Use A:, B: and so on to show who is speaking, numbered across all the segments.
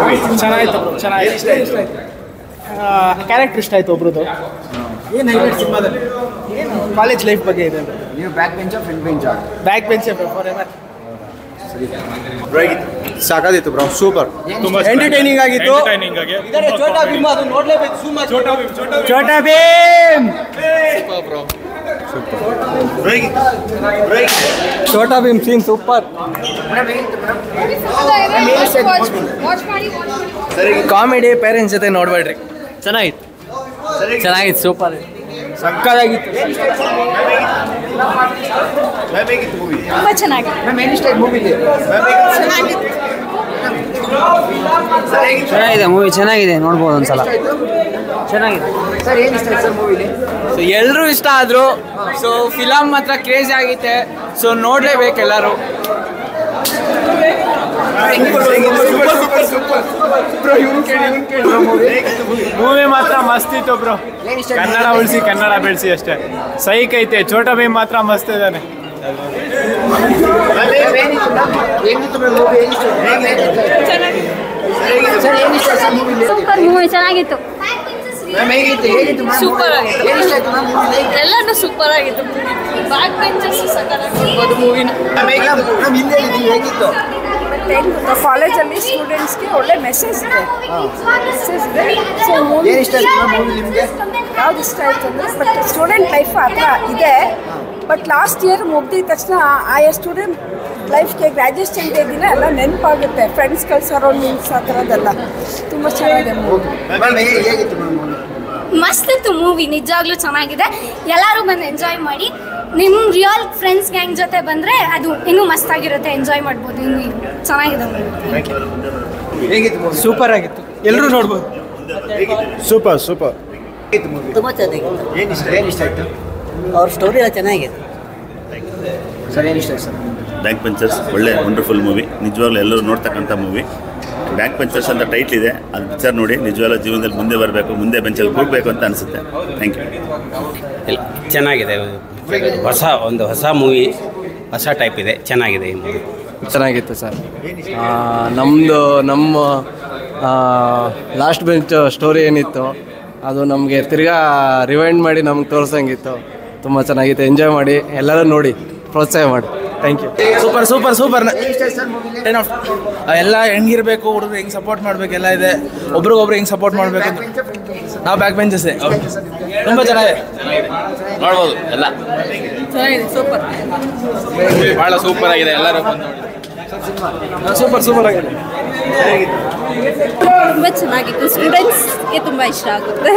A: ಚೆನ್ನಾಯ್ತು ಚೆನ್ನಾಗಿತ್ತು ಕ್ಯಾರೆಕ್ಟರ್ ಇಷ್ಟ ಆಯ್ತು ಒಬ್ರದ್ದು ಏನು ಹೈಲೈಟ್ ಸಿನಿಮಾದಲ್ಲಿ ಕಾಲೇಜ್ ಲೈಫ್ ಬಗ್ಗೆ ಇದೆ
B: ನೀವು ಬ್ಯಾಕ್ ಬೆಂಚಾ ಫ್ರಂಟ್ ಬೆಂಚಾ
A: ಬ್ಯಾಕ್ ಬೆಂಚ್ ಫಾರ್ ಎವರ್
C: ಸಾಕಾದಿತ್ತು ಬ್ರೋ ಸೂಪರ್
D: ತುಂಬಾ
A: ಎಂಟರ್ಟೈನಿಂಗ್ ಆಗಿತ್ತು
D: ಎಂಟರ್ಟೈನಿಂಗ್ ಆಗಿ
A: ಛೋಟಾ ಭೀಮ್ ಅದು ನೋಡ್ಲೇಬೇಕು ಸುಮ್ಮ
D: Chhota Bheem, Chhota Bheem.
A: Chhota Bheem Chhota Bheem scene super
E: watch ಮಾಡಿ ವಾಚ್ ಮಾಡಿ
A: ಕಾಮಿಡಿ ಪೇರೆಂಟ್ಸ್ ಜೊತೆ ನೋಡ್ಬೇಡ್ರಿ ಚೆನ್ನಾಗಿತ್ತು ಚೆನ್ನಾಗಿತ್ತು ಸೂಪರ್ ಸಕ್ಕದಾಗಿತ್ತು
E: ತುಂಬಾ ಚೆನ್ನಾಗಿದೆ
B: ಮ್ಯಾಮ್ ಏನು ಇಷ್ಟ ಆಯ್ತು ಮೂವಿಲಿ
F: ಚೆನ್ನಾಗಿದೆ ಮೂವಿ ಚೆನ್ನಾಗಿದೆ ನೋಡ್ಬೋದು ಒಂದ್ಸಲ ಚೆನ್ನಾಗಿದೆ
B: ಸರ್ ಏನು ಇಷ್ಟ ಆಯ್ತು ಸರ್ ಮೂವಿಲಿ
A: ಸೊ ಎಲ್ಲರೂ ಇಷ್ಟ ಆದ್ರು ಸೊ ಫಿಲಮ್ ಮಾತ್ರ ಕ್ರೇಜ್ ಆಗೈತೆ ಸೊ ನೋಡ್ಲೇಬೇಕು ಎಲ್ಲರೂ
D: ಮೂವಿ ಮಾತ್ರ ಮಸ್ತ್ ಇತ್ತು ಬ್ರೋ
B: ಏನು ಇಷ್ಟ
D: ಕನ್ನಡ ಉಳಿಸಿ ಕನ್ನಡ ಬೆಳೆಸಿ ಅಷ್ಟೇ ಸೈಕ್ ಐತೆ ಛೋಟಾ ಭೀಮ್ ಮಾತ್ರ ಮಸ್ತ್ ಇದ್ದಾನೆ
B: ಹೆಂಗಿತ್ತು ಮ್ಯಾಮ್ ಮೂವಿ ಏನು ಇಷ್ಟ ಸರ್ ಏನು ಇಷ್ಟ ಆಯ್ತು ಸರ್ ಮೂವಿಲಿ
E: ಸೂಪರ್ ಮೂವಿ ಚೆನ್ನಾಗಿತ್ತು
B: ಮ್ಯಾಮ್ ಹೇಗಿತ್ತು ಹೇಗಿತ್ತು ಮ್ಯಾಮ್
E: Super ಆಗಿತ್ತು.
B: ಏನು ಇಷ್ಟ ಆಯ್ತು ಮ್ಯಾಮ್ ಮೂವಿಲಿ
E: ಎಲ್ಲಾನು ಸೂಪರ್ ಆಗಿತ್ತು ಬ್ಯಾಕ್ ಬೆಂಚಸ್ ಸಕ್ಕತ್ತಾಗಿರ್ಬೋದು ಮೂವಿನ
B: ಮ್ಯಾಮ್ ಹಿಂದೆ ಹೇಳಿದ್ದೀವಿ ಹೇಗಿತ್ತು
G: ಕಾಲೇಜಲ್ಲಿ ಸ್ಟೂಡೆಂಟ್ಸ್ಗೆ ಒಳ್ಳೆ ಮೆಸೇಜ್ ಇದೆ ಮೆಸೇಜ್ ಇದೆ ಸೊ ಮೂವಿ
B: ಏನು ಇಷ್ಟ ಆಯ್ತು ಮ್ಯಾಮ್ ಮೂವಿ ನಿಮಗೆ
G: ಯಾವ್ದು ಇಷ್ಟ ಆಯ್ತು ಅಂದರೆ ಬಟ್ ಸ್ಟೂಡೆಂಟ್ ಲೈಫ್ ಆ ಥರ ಇದೆ ಬಟ್ ಲಾಸ್ಟ್ ಇಯರ್ ಮುಗ್ದಿದ ತಕ್ಷಣ ಆಯಾ ಸ್ಟೂಡೆಂಟ್ ಲೈಫ್ಗೆ ಗ್ರ್ಯಾಜುಯೇಷನ್ ಡೇ ದಿನ ಎಲ್ಲ ನೆನಪಾಗುತ್ತೆ ಫ್ರೆಂಡ್ಸ್ಗಳ ಸರೌಂಡಿಂಗ್ಸ್ ಆ ಥರದ್ದೆಲ್ಲ ತುಂಬ ಚೆನ್ನಾಗಿದೆ ಮೂವಿ
B: ಮ್ಯಾಮ್ ಹೇಗೆ ಹೇಗಿತ್ತು ಮ್ಯಾಮ್ ಮೂವಿ
E: ಮಸ್ತ್ ಇತ್ತು ಮೂವಿ ನಿಜವಾಗ್ಲೂ ಚೆನ್ನಾಗಿದೆ ಎಲ್ಲರೂ ಬಂದು ಎಂಜಾಯ್ ಮಾಡಿ ನಿಮ್ಮ ರಿಯಲ್ ಫ್ರೆಂಡ್ಸ್ ಗ್ಯಾಂಗ್ ಜೊತೆ ಬಂದರೆ ಅದು ಇನ್ನೂ ಮಸ್ತಾಗಿರುತ್ತೆ ಎಂಜಾಯ್ ಮಾಡ್ಬೋದು ಇನ್ನೂ ಚೆನ್ನಾಗಿದೆ ಮೂವಿ
B: ಹೇಗಿತ್ತು ಮೂವಿ
A: ಸೂಪರ್ ಆಗಿತ್ತು ಎಲ್ಲರೂ ನೋಡ್ಬೋದು
C: ಸೂಪರ್ ಸೂಪರ್
B: ಹೇಗಿತ್ತು ಮೂವಿ
F: ತುಂಬ ಚೆನ್ನಾಗಿದೆ
B: ಏನು ಇಷ್ಟ ಏನು ಇಷ್ಟ ಆಯ್ತು
F: ಅವ್ರ ಸ್ಟೋರಿ ಎಲ್ಲ ಚೆನ್ನಾಗಿದೆ
B: ಸರ್ ಏನು ಇಷ್ಟ ಆಯ್ತು ಸರ್
H: ಬ್ಯಾಕ್ ಪಂಚರ್ಸ್ ಒಳ್ಳೆ ವಂಡರ್ಫುಲ್ ಮೂವಿ ನಿಜವಾಗ್ಲೂ ಎಲ್ಲರೂ ನೋಡ್ತಕ್ಕಂಥ ಮೂವಿ ಬ್ಯಾಕ್ ಪಂಚರ್ಸ್ ಅಂತ ಟೈಟ್ಲ್ ಇದೆ ಅದು ಪಿಕ್ಚರ್ ನೋಡಿ ನಿಜವಾಗ್ಲೂ ಜೀವನದಲ್ಲಿ ಮುಂದೆ ಬರಬೇಕು ಮುಂದೆ ಬೆಂಚಲ್ಲಿ ಕೂಡಬೇಕು ಅಂತ ಅನಿಸುತ್ತೆ ಥ್ಯಾಂಕ್ ಯು
I: ಇಲ್ಲ ಚೆನ್ನಾಗಿದೆ ಹೊಸ ಒಂದು ಹೊಸ ಮೂವಿ ಹೊಸ ಟೈಪ್ ಇದೆ ಚೆನ್ನಾಗಿದೆ ಈ ಮೂವಿ
C: ಚೆನ್ನಾಗಿತ್ತು ಸರ್ ನಮ್ಮದು ನಮ್ಮ ಲಾಸ್ಟ್ ಬೆಂಚ್ ಸ್ಟೋರಿ ಏನಿತ್ತು ಅದು ನಮಗೆ ತಿರ್ಗಾ ರಿವೈಂಡ್ ಮಾಡಿ ನಮ್ಗೆ ತೋರ್ಸಂಗಿತ್ತು ತುಂಬ ಚೆನ್ನಾಗಿತ್ತು ಎಂಜಾಯ್ ಮಾಡಿ ಎಲ್ಲರೂ ನೋಡಿ ಪ್ರೋತ್ಸಾಹ ಮಾಡಿ thank you
A: super super super
B: ಏನು ಇಷ್ಟ ಆಯ್ತು ಸರ್ ಮೂವಿಲಿ
A: ಟೆನ್ ಆಫ್ ಎಲ್ಲ ಹೆಂಗಿರ್ಬೇಕು ಹುಡುಗರು ಹೆಂಗ್ ಸಪೋರ್ಟ್ ಮಾಡ್ಬೇಕು ಎಲ್ಲ ಇದೆ ಒಬ್ರಿಗೊಬ್ರು ಹೆಂಗ್ ಸಪೋರ್ಟ್ ಮಾಡ್ಬೇಕು ಅಂತ ನಾವು ಬ್ಯಾಕ್ ಬೆಂಚಸ್ ತುಂಬಾ ಚೆನ್ನಾಗಿದೆ
I: ನೋಡ್ಬೋದು ಎಲ್ಲ
G: ಚೆನ್ನಾಗಿದೆ ಸೂಪರ್
I: ಭಾಳ ಸೂಪರ್ ಆಗಿದೆ ಎಲ್ಲರೂ ಬಂದು
A: ಸೂಪರ್ ಸೂಪರ್ ಆಗಿದೆ
G: ತುಂಬ ಚೆನ್ನಾಗಿತ್ತು ಸ್ಟೂಡೆಂಟ್ಸ್ಗೆ ತುಂಬ ಇಷ್ಟ ಆಗುತ್ತೆ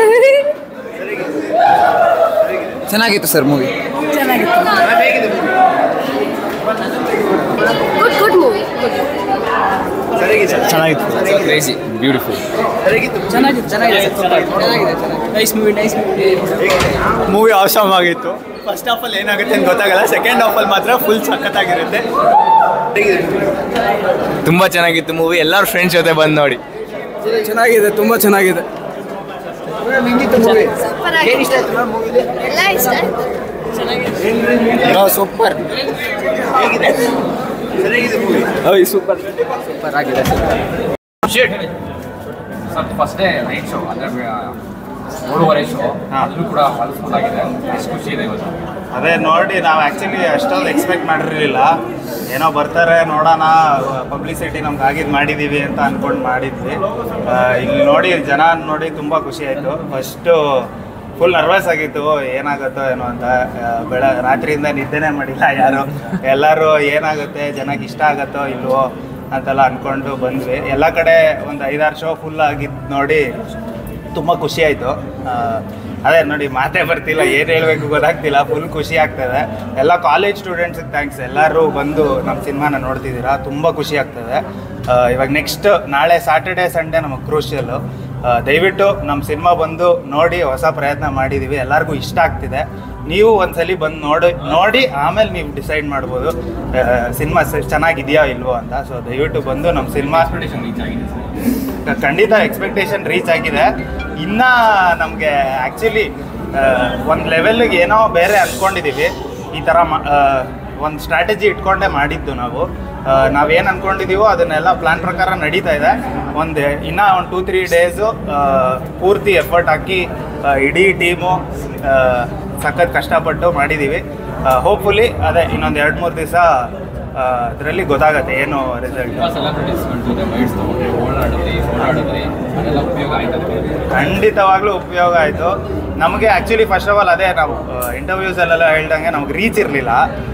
B: ಚೆನ್ನಾಗಿತ್ತು ಸರ್ ಮೂವಿ
G: ಚೆನ್ನಾಗಿತ್ತು
E: ಗುಡ್ ಗುಡ್ ಮೂವಿ
A: ಚೆನ್ನಾಗಿತ್ತು
I: ಕ್ರೇಜಿ ಬ್ಯೂಟಿಫುಲ್
A: ಚೆನ್ನಾಗಿತ್ತು ಚೆನ್ನಾಗಿದೆ nice movie nice movie
D: movie awesome ಆಗಿತ್ತು ಫಸ್ಟ್ ಹಾಫ್ ಅಲ್ಲಿ ಏನಾಗುತ್ತೆ ಅಂತ ಗೊತ್ತಾಗಲ್ಲ ಸೆಕೆಂಡ್ ಹಾಫ್ ಅಲ್ಲಿ ಮಾತ್ರ ಫುಲ್ ಸಖತ್ತಾಗಿರುತ್ತೆ
A: ತುಂಬಾ ಚೆನ್ನಾಗಿತ್ತು ಮೂವಿ ಎಲ್ಲರೂ ಫ್ರೆಂಡ್ಸ್ ಜೊತೆ ಬಂದು ನೋಡಿ ಚೆನ್ನಾಗಿದೆ ತುಂಬಾ ಚೆನ್ನಾಗಿದೆ
B: ಮ್ಯಾಮ್ ಹೆಂಗಿತ್ತು ಮೂವಿ
E: ಸೂಪರ್
B: ಏನು
E: ಆಗಿದೆ
B: ಇಷ್ಟ ಆಯ್ತು ಮ್ಯಾಮ್ ಮೂವಿಲಿ
E: ಎಲ್ಲ ಇಷ್ಟ
B: ಸೂಪರ್
A: ಸೂಪರ್
B: ಸೂಪರ್ ಆಗಿದೆ
I: ಫಸ್ಟ್ ಡೇ ನೈಟ್ ಶೋ ಅಂದರೆ ಮೂರುವರೆ ಶೋ ಅದನ್ನು ಕೂಡ ಫುಲ್ ಆಗಿದೆ ಎಷ್ಟು ಖುಷಿ ಇದೆ ಇವತ್ತು
D: ಅದೇ ನೋಡಿ ನಾವು ಆ್ಯಕ್ಚುಲಿ ಅಷ್ಟೊಂದು ಎಕ್ಸ್ಪೆಕ್ಟ್ ಮಾಡಿರಲಿಲ್ಲ ಏನೋ ಬರ್ತಾರೆ ನೋಡೋಣ ಪಬ್ಲಿಸಿಟಿ ನಮ್ಗೆ ಆಗಿದ್ದು ಮಾಡಿದ್ದೀವಿ ಅಂತ ಅಂದ್ಕೊಂಡು ಮಾಡಿದ್ವಿ ಆ, ಇಲ್ಲಿ ನೋಡಿ ಜನ ನೋಡಿ ತುಂಬ ಖುಷಿ ಆಯಿತು ಫಸ್ಟು ಫುಲ್ ನರ್ವಸ್ ಆಗಿತ್ತು ಏನಾಗುತ್ತೋ ಏನೋ ಅಂತ ಆ, ಬೆಳ ರಾತ್ರಿಯಿಂದ ನಿದ್ದೆನೇ ಮಾಡಿಲ್ಲ ಯಾರು ಎಲ್ಲರೂ ಏನಾಗುತ್ತೆ ಜನಕ್ಕೆ ಇಷ್ಟ ಆಗುತ್ತೋ ಇಲ್ವೋ ಅಂತೆಲ್ಲ ಅಂದ್ಕೊಂಡು ಬಂದ್ವಿ ಎಲ್ಲ ಕಡೆ ಒಂದು ಐದಾರು ಶೋ ಫುಲ್ ಆಗಿದ್ದು ನೋಡಿ ತುಂಬ ಖುಷಿ ಆಯಿತು ಅದೇ ನೋಡಿ ಮಾತೇ ಬರ್ತಿಲ್ಲ ಏನು ಹೇಳಬೇಕು ಗೊತ್ತಾಗ್ತಿಲ್ಲ ಫುಲ್ ಖುಷಿ ಆಗ್ತದೆ ಎಲ್ಲ ಕಾಲೇಜ್ ಸ್ಟೂಡೆಂಟ್ಸಿಗೆ ಥ್ಯಾಂಕ್ಸ್ ಎಲ್ಲರೂ ಬಂದು ನಮ್ಮ ಸಿನಿಮಾನ ನೋಡ್ತಿದ್ದೀರಾ ತುಂಬ ಖುಷಿ ಆಗ್ತದೆ ಆ, ಇವಾಗ ನೆಕ್ಸ್ಟ್ ನಾಳೆ ಸಾಟರ್ಡೆ ಸಂಡೇ ನಮಗೆ ಕ್ರೂಷಿಯಲ್ಲು ದಯವಿಟ್ಟು ನಮ್ಮ ಸಿನಿಮಾ ಬಂದು ನೋಡಿ ಹೊಸ ಪ್ರಯತ್ನ ಮಾಡಿದ್ದೀವಿ ಎಲ್ಲರಿಗೂ ಇಷ್ಟ ಆಗ್ತಿದೆ ನೀವು ಒಂದ್ಸಲಿ ಬಂದು ನೋಡಿ ನೋಡಿ ಆಮೇಲೆ ನೀವು ಡಿಸೈಡ್ ಮಾಡ್ಬೋದು ಸಿನಿಮಾ ಚೆನ್ನಾಗಿದೆಯಾ ಇಲ್ವೋ ಅಂತ ಸೊ ದಯವಿಟ್ಟು ಬಂದು ನಮ್ಮ ಸಿನಿಮಾ ಖಂಡಿತ ಎಕ್ಸ್ಪೆಕ್ಟೇಷನ್ ರೀಚ್ ಆಗಿದೆ ಇನ್ನ ನಮಗೆ ಆ್ಯಕ್ಚುಲಿ ಒಂದು ಲೆವೆಲ್ಗೆ ಏನೋ ಬೇರೆ ಅಂದ್ಕೊಂಡಿದ್ದೀವಿ ಈ ಥರ ಮಾ- ಆ, ಒಂದು ಸ್ಟ್ರಾಟಜಿ ಇಟ್ಕೊಂಡೇ ಮಾಡಿದ್ದು ನಾವು ಆ, ನಾವೇನು ಅಂದ್ಕೊಂಡಿದ್ದೀವೋ ಅದನ್ನೆಲ್ಲ ಪ್ಲಾನ್ ಪ್ರಕಾರ ನಡೀತಾ ಇದೆ ಒಂದು ಇನ್ನೂ ಒಂದು ಟೂ ತ್ರೀ ಡೇಸು ಪೂರ್ತಿ ಎಫರ್ಟ್ ಹಾಕಿ ಆ, ಇಡೀ ಟೀಮು ಸಖತ್ ಕಷ್ಟಪಟ್ಟು ಮಾಡಿದ್ದೀವಿ ಹೋಪ್ಫುಲಿ ಅದೇ ಇನ್ನೊಂದು ಎರಡು ಮೂರು ದಿವಸ ಅದರಲ್ಲಿ ಗೊತ್ತಾಗತ್ತೆ ಏನು ರಿಸಲ್ಟ್
I: ತುಂಬ ಸೆಲೆಬ್ರಿಟೀಸ್ಗಳ ಜೊತೆ ಬೈಟ್ಸ್ ತೊಗೊಂಡ್ರಿ ಓಡಾಡಿದ್ರಿ ಓಡಾಡಿದ್ರಿ ಅದೆಲ್ಲ ಉಪಯೋಗ ಆಯ್ತದೆ
D: ಖಂಡಿತವಾಗ್ಲೂ ಉಪಯೋಗ ಆಯಿತು ನಮಗೆ ಆ್ಯಕ್ಚುಲಿ ಫಸ್ಟ್ ಆಫ್ ಆಲ್ ಅದೇ ನಾವು ಇಂಟರ್ವ್ಯೂಸಲ್ಲೆಲ್ಲ ಹೇಳ್ದಂಗೆ ನಮ್ಗೆ ರೀಚ್ ಇರಲಿಲ್ಲ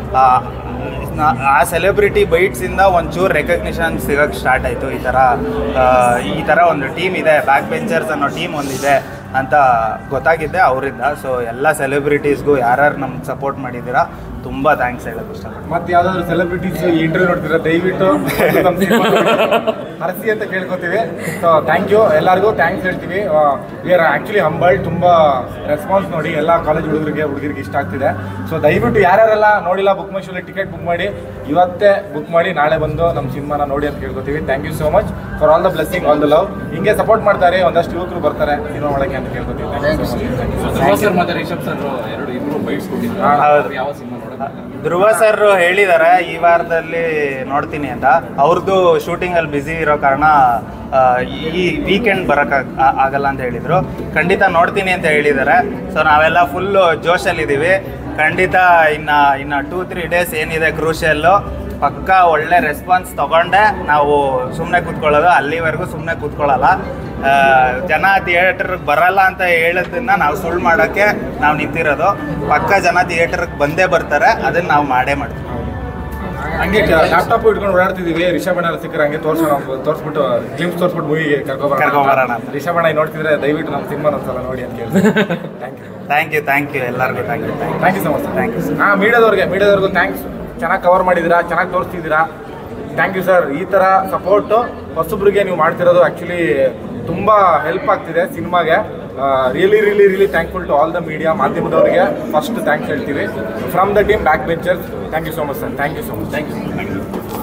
D: ಆ ಸೆಲೆಬ್ರಿಟಿ ಬೈಟ್ಸಿಂದ ಒಂಚೂರು ರೆಕಗ್ನಿಷನ್ ಸಿಗೋಕ್ಕೆ ಸ್ಟಾರ್ಟ್ ಆಯಿತು ಈ ಥರ ಆ, ಈ ಥರ ಒಂದು ಟೀಮ್ ಇದೆ ಬ್ಯಾಕ್ ಬೆಂಚರ್ಸ್ ಅನ್ನೋ ಟೀಮ್ ಒಂದಿದೆ ಅಂತ ಗೊತ್ತಾಗಿದ್ದೆ ಅವರಿಂದ ಸೊ ಎಲ್ಲ ಸೆಲೆಬ್ರಿಟೀಸ್ಗೂ ಯಾರ್ಯಾರು ನಮ್ಗೆ ಸಪೋರ್ಟ್ ಮಾಡಿದ್ದೀರಾ ತುಂಬ ಥ್ಯಾಂಕ್ಸ್ ಹೇಳೋದು ಇಷ್ಟಪಡ್ತೀನಿ
J: ಮತ್ತೆ ಯಾವ್ದಾದ್ರು ಸೆಲೆಬ್ರಿಟೀಸ್ ಈ ಇಂಟರ್ವ್ಯೂ ನೋಡ್ತೀರಾ ದಯವಿಟ್ಟು ಬಂದು ನಮ್ಮ ಸಿನಿಮಾ ನೋಡಿ. ಹರಸಿ ಅಂತ ಕೇಳ್ಕೊತೀವಿ ಸೊ ಥ್ಯಾಂಕ್ ಯು ಎಲ್ಲರಿಗೂ ಥ್ಯಾಂಕ್ಸ್ ಹೇಳ್ತೀವಿ ವಿ ಆರ್ ಆ್ಯಕ್ಚುಲಿ ಹಂಬಲ್ ತುಂಬ ರೆಸ್ಪಾನ್ಸ್ ನೋಡಿ ಎಲ್ಲ ಕಾಲೇಜ್ ಹುಡುಗರಿಗೆ ಹುಡುಗರಿಗೆ ಇಷ್ಟ ಆಗ್ತಿದೆ ಸೊ ದಯವಿಟ್ಟು ಯಾರ್ಯಾರೆಲ್ಲ ನೋಡಿಲ್ಲ ಬುಕ್ ಮೈ ಶೋಲಿ ಟಿಕೆಟ್ ಬುಕ್ ಮಾಡಿ ಇವತ್ತೇ ಬುಕ್ ಮಾಡಿ ನಾಳೆ ಬಂದು ನಮ್ಮ ಸಿನಿಮಾನ ನೋಡಿ ಅಂತ ಕೇಳ್ಕೊತೀವಿ thank you so much for all the blessing all the love ಹಿಂಗೆ ಸಪೋರ್ಟ್ ಮಾಡ್ತಾರೆ ಒಂದಷ್ಟು ಯುವಕರು ಬರ್ತಾರೆ ಸಿನಿಮಾ ಒಳಗೆ ಅಂತ ಕೇಳ್ಕೊತೀವಿ thank you so much
I: Dhruva sir ಮತ್ತೆ ರಿಷಬ್ ಸರ್ ಎರಡು ಇಬ್ರು ಬೈಟ್ಸ್ ಕೊಟ್ಟಿದ್ರು
D: ಹೌದು.
I: ಯಾವ ಸಿನಿಮಾ ನೋಡೋದು
D: ಧ್ರುವ ಸರ್ ಹೇಳಿದ್ದಾರೆ ಈ ವಾರದಲ್ಲಿ ನೋಡ್ತೀನಿ ಅಂತ ಅವ್ರದ್ದು ಶೂಟಿಂಗಲ್ಲಿ ಬ್ಯುಸಿ ಇರೋ ಕಾರಣ ಆ, ಈ ವೀಕೆಂಡ್ ಬರೋಕ್ಕೆ ಆಗಲ್ಲ ಅಂತ ಹೇಳಿದರು ಖಂಡಿತ ನೋಡ್ತೀನಿ ಅಂತ ಹೇಳಿದ್ದಾರೆ ಸೊ ನಾವೆಲ್ಲ ಫುಲ್ಲು ಜೋಶಲ್ಲಿದ್ದೀವಿ ಖಂಡಿತ ಇನ್ನು ಇನ್ನು ಟೂ ತ್ರೀ ಡೇಸ್ ಏನಿದೆ ಕ್ರೂಷಿಯಲ್ಲು ಪಕ್ಕ ಒಳ್ಳೆ ರೆಸ್ಪಾನ್ಸ್ ತಗೊಂಡೆ ನಾವು ಸುಮ್ಮನೆ ಕೂತ್ಕೊಳ್ಳೋದು ಅಲ್ಲಿವರೆಗೂ ಸುಮ್ಮನೆ ಕೂತ್ಕೊಳ್ಳಲ್ಲ ಆ, ಜನ ಥಿಯೇಟರ್ಗೆ ಬರಲ್ಲ ಅಂತ ಹೇಳೋದನ್ನ ನಾವು ಸುಳ್ಳು ಮಾಡೋಕ್ಕೆ ನಾವು ನಿಂತಿರೋದು ಪಕ್ಕ ಜನ ಥಿಯೇಟರ್ಗೆ ಬಂದೇ ಬರ್ತಾರೆ ಅದನ್ನು ನಾವು ಮಾಡೇ ಮಾಡ್ತೀವಿ
J: ಹಂಗೆ ಲ್ಯಾಪ್ಟಾಪ್ ಇಟ್ಕೊಂಡು ಓಡಾಡ್ತಿದೀವಿ ರಿಷಬಣ್ಣ ಸಿಕ್ಕರೆ ಹಂಗೆ ತೋರ್ಸೋಣ ಅಂತ ತೋರಿಸ್ಬಿಟ್ಟು ಗ್ಲಿಮ್ಸ್ ತೋರಿಸ್ಬಿಟ್ಟು ಮೂವಿಗೆ ಕರ್ಕೊಬರೋಣ
D: ಕರ್ಕೊಂಬರೋಣ.
J: ರಿಷಬಣ್ಣ ನೋಡ್ತಿದ್ರೆ ದಯವಿಟ್ಟು ನಮ್ಮ ಸಿನಿಮಾ ಒಂದ್ಸಲ ನೋಡಿ ಅಂತ ಕೇಳ್ತೀನಿ thank you
D: thank you thank you ಎಲ್ಲರಿಗೂ thank you thank
J: thank you so much
D: Thank you, sir.
J: ಹಾಂ ಮೀಡಿಯಾದವ್ರಿಗೆ ಮೀಡಿಯಾದವ್ರಿಗೂ ಥ್ಯಾಂಕ್ಸ್ ಚೆನ್ನಾಗಿ ಕವರ್ ಮಾಡಿದ್ದೀರಾ ಚೆನ್ನಾಗಿ ತೋರಿಸ್ತಿದ್ದೀರಾ ಥ್ಯಾಂಕ್ ಯು ಸರ್ ಈ ಥರ ಸಪೋರ್ಟು ಹೊಸಬ್ರಿಗೆ ನೀವು ಮಾಡ್ತಿರೋದು ಆ್ಯಕ್ಚುಲಿ ತುಂಬ ಹೆಲ್ಪ್ ಆಗ್ತಿದೆ ಸಿನಿಮಾಗೆ really really really thankful to all the media ಮಾಧ್ಯಮದವರಿಗೆ ಫಸ್ಟ್ ಥ್ಯಾಂಕ್ಸ್ ಹೇಳ್ತೀವಿ from the team back benchers thank you so much sir thank you so much thank you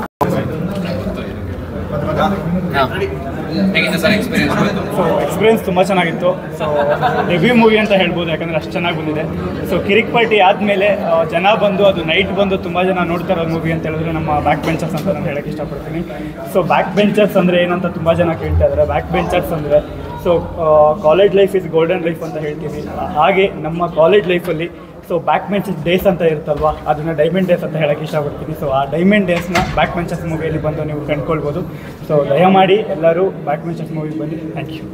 I: ಹೇಗಿದೆ ಸರ್ ಎಕ್ಸ್ಪೀರಿಯನ್ಸ್
K: ಸೊ ಎಕ್ಸ್ಪೀರಿಯನ್ಸ್ ತುಂಬ ಚೆನ್ನಾಗಿತ್ತು so review movie ಅಂತ ಹೇಳ್ಬೋದು ಯಾಕಂದರೆ ಅಷ್ಟು ಚೆನ್ನಾಗಿ ಬಂದಿದೆ ಸೊ ಕಿರಿಕ್ ಪಾರ್ಟಿ ಆದಮೇಲೆ ಜನ ಬಂದು ಅದು ನೈಟ್ ಬಂದು ತುಂಬ ಜನ ನೋಡ್ತಾ ಇರೋ ಮೂವಿ ಅಂತ ಹೇಳಿದ್ರೆ ನಮ್ಮ ಬ್ಯಾಕ್ ಬೆಂಚರ್ಸ್ ಅಂತ ನಾನು ಹೇಳಕ್ಕೆ ಇಷ್ಟಪಡ್ತೀನಿ ಸೊ ಬ್ಯಾಕ್ ಬೆಂಚರ್ಸ್ ಅಂದರೆ ಏನಂತ ತುಂಬ ಜನ ಕೇಳ್ತಾ ಇದ್ದಾರೆ ಬ್ಯಾಕ್ ಬೆಂಚರ್ಸ್ ಅಂದರೆ so college life is golden life ಅಂತ ಹೇಳ್ತೀವಿ ಹಾಗೆ ನಮ್ಮ ಕಾಲೇಜ್ ಲೈಫಲ್ಲಿ ಸೊ ಬ್ಯಾಕ್ ಬೆಂಚಸ್ ಡೇಸ್ ಅಂತ ಇರುತ್ತಲ್ವಾ ಅದನ್ನು ಡೈಮಂಡ್ ಡೇಸ್ ಅಂತ ಹೇಳಕ್ಕೆ ಇಷ್ಟಪಡ್ತೀನಿ ಸೊ ಆ ಡೈಮಂಡ್ ಡೇಸ್ನ ಬ್ಯಾಕ್ ಬೆಂಚಸ್ ಮೂವಿಯಲ್ಲಿ ಬಂದು ನೀವು ಕಂಡ್ಕೊಳ್ಬೋದು ಸೊ ದಯಮಾಡಿ ಎಲ್ಲರೂ ಬ್ಯಾಕ್ ಬೆಂಚಸ್ ಮೂವಿಗೆ ಬನ್ನಿ thank you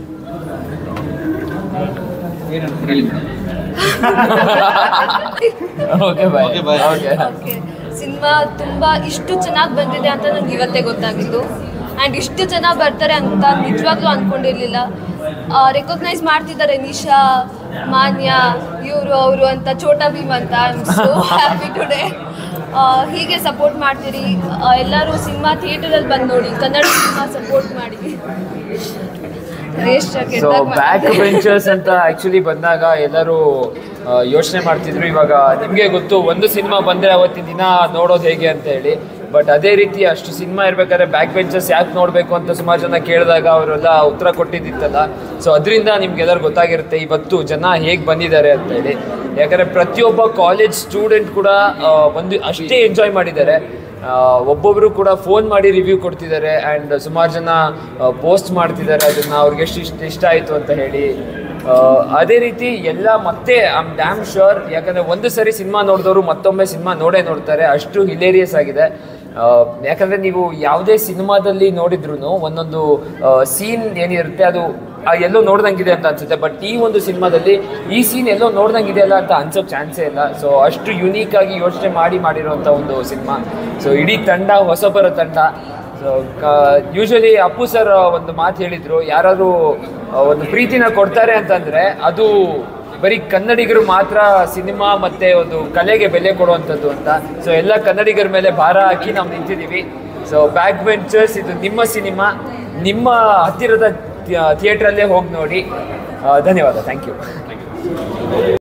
I: okay bye okay
L: okay cinema ತುಂಬ ಇಷ್ಟು ಚೆನ್ನಾಗಿ ಬಂದಿದೆ ಅಂತ ನಂಗೆ ಇವತ್ತೇ ಗೊತ್ತಾಗಿದ್ದು ಆ್ಯಂಡ್ ಇಷ್ಟು ಜನ ಬರ್ತಾರೆ ಅಂತ ನಿಜವಾಗ್ಲೂ ಅಂದ್ಕೊಂಡಿರ್ಲಿಲ್ಲ ರೆಕಗ್ನೈಸ್ ಮಾಡ್ತಿದ್ದಾರೆ ನಿಶಾ ಮಾನ್ಯ ಇವರು ಅವರು ಅಂತ ಛೋಟಾ ಭೀಮ್ ಅಂತ I am so happy today ಹೀಗೆ ಸಪೋರ್ಟ್ ಮಾಡ್ತೀರಿ ಆ, ಎಲ್ಲರೂ ಸಿನಿಮಾ ಥಿಯೇಟರಲ್ಲಿ ಬಂದು ನೋಡಿ ಕನ್ನಡ ಸಿನಿಮಾ ಸಪೋರ್ಟ್ ಮಾಡಿ ರೇಷ್
M: ಸೊ ಬ್ಯಾಕ್ ಬೆಂಚರ್ಸ್ ಅಂತ ಆ್ಯಕ್ಚುಲಿ ಬಂದಾಗ ಎಲ್ಲರೂ ಯೋಚನೆ ಮಾಡ್ತಿದ್ರು ಇವಾಗ ನಿಮಗೆ ಗೊತ್ತು ಒಂದು ಸಿನಿಮಾ ಬಂದರೆ ಅವತ್ತಿನ ದಿನ ನೋಡೋದು ಹೇಗೆ ಅಂತ ಹೇಳಿ ಬಟ್ ಅದೇ ರೀತಿ ಅಷ್ಟು ಸಿನಿಮಾ ಇರ್ಬೇಕಾದ್ರೆ ಬ್ಯಾಕ್ ಬೆಂಚರ್ಸ್ ಯಾಕೆ ನೋಡಬೇಕು ಅಂತ ಸುಮಾರು ಜನ ಕೇಳಿದಾಗ ಅವರೆಲ್ಲ ಉತ್ತರ ಕೊಟ್ಟಿದ್ದಿತ್ತಲ್ಲ ಸೊ ಅದರಿಂದ ನಿಮ್ಗೆಲ್ಲರೂ ಗೊತ್ತಾಗಿರುತ್ತೆ ಇವತ್ತು ಜನ ಹೇಗೆ ಬಂದಿದ್ದಾರೆ ಅಂತ ಹೇಳಿ ಯಾಕಂದರೆ ಪ್ರತಿಯೊಬ್ಬ ಕಾಲೇಜ್ ಸ್ಟೂಡೆಂಟ್ ಕೂಡ ಆ, ಒಂದು ಅಷ್ಟೇ ಎಂಜಾಯ್ ಮಾಡಿದ್ದಾರೆ ಆ, ಒಬ್ಬೊಬ್ರು ಕೂಡ ಫೋನ್ ಮಾಡಿ ರಿವ್ಯೂ ಕೊಡ್ತಿದ್ದಾರೆ ಆ್ಯಂಡ್ ಸುಮಾರು ಜನ ಪೋಸ್ಟ್ ಮಾಡ್ತಿದ್ದಾರೆ ಅದನ್ನು ಅವ್ರಿಗೆ ಎಷ್ಟು ಇಷ್ಟ ಇಷ್ಟ ಆಯಿತು ಅಂತ ಹೇಳಿ ಆ, ಅದೇ ರೀತಿ ಎಲ್ಲ ಮತ್ತೆ ಐಮ್ ಡ್ಯಾಮ್ ಶೋರ್ ಯಾಕಂದರೆ ಒಂದು ಸರಿ ಸಿನಿಮಾ ನೋಡಿದವರು ಮತ್ತೊಮ್ಮೆ ಸಿನಿಮಾ ನೋಡೇ ನೋಡ್ತಾರೆ ಅಷ್ಟು ಹಿಲೇರಿಯಸ್ ಆಗಿದೆ ಆ, ಯಾಕಂದ್ರೆ ನೀವು ಯಾವುದೇ ಸಿನಿಮಾದಲ್ಲಿ ನೋಡಿದ್ರು ಒಂದೊಂದು ಸೀನ್ ಏನಿರುತ್ತೆ ಅದು ಆ, ಎಲ್ಲೋ ನೋಡ್ದಂಗಿದೆ ಅಂತ ಅನ್ಸುತ್ತೆ ಬಟ್ ಈ ಒಂದು ಸಿನಿಮಾದಲ್ಲಿ ಈ ಸೀನ್ ಎಲ್ಲೋ ನೋಡ್ದಂಗಿದೆಯಲ್ಲ ಅಂತ ಅನ್ಸೋಕ್ ಚಾನ್ಸೇ ಇಲ್ಲ ಸೊ ಅಷ್ಟು ಯುನೀಕ್ ಆಗಿ ಯೋಚನೆ ಮಾಡಿ ಮಾಡಿರುವಂಥ ಒಂದು ಸಿನಿಮಾ ಸೊ ಇಡೀ ತಂಡ ಹೊಸಬರ ತಂಡ ಸೊ ಯೂಶಲಿ ಅಪ್ಪು ಸರ್ ಒಂದು ಮಾತು ಹೇಳಿದ್ರು ಯಾರಾದ್ರು ಆ, ಒಂದು ಪ್ರೀತಿನ ಕೊಡ್ತಾರೆ ಅಂತಂದ್ರೆ ಅದು ಬರೀ ಕನ್ನಡಿಗರು ಮಾತ್ರ ಸಿನಿಮಾ ಮತ್ತೆ ಒಂದು ಕಲೆಗೆ ಬೆಲೆ ಕೊಡುವಂಥದ್ದು ಅಂತ ಸೊ ಎಲ್ಲ ಕನ್ನಡಿಗರ ಮೇಲೆ ಭಾರ ಹಾಕಿ ನಾವು ನಿಂತಿದ್ದೀವಿ ಸೊ ಬ್ಯಾಕ್ ಬೆಂಚರ್ಸ್ ಇದು ನಿಮ್ಮ ಸಿನಿಮಾ ನಿಮ್ಮ ಹತ್ತಿರದ ಥಿಯೇಟ್ರಲ್ಲೇ ಹೋಗಿ ನೋಡಿ ಆ, ಧನ್ಯವಾದ ಥ್ಯಾಂಕ್ ಯು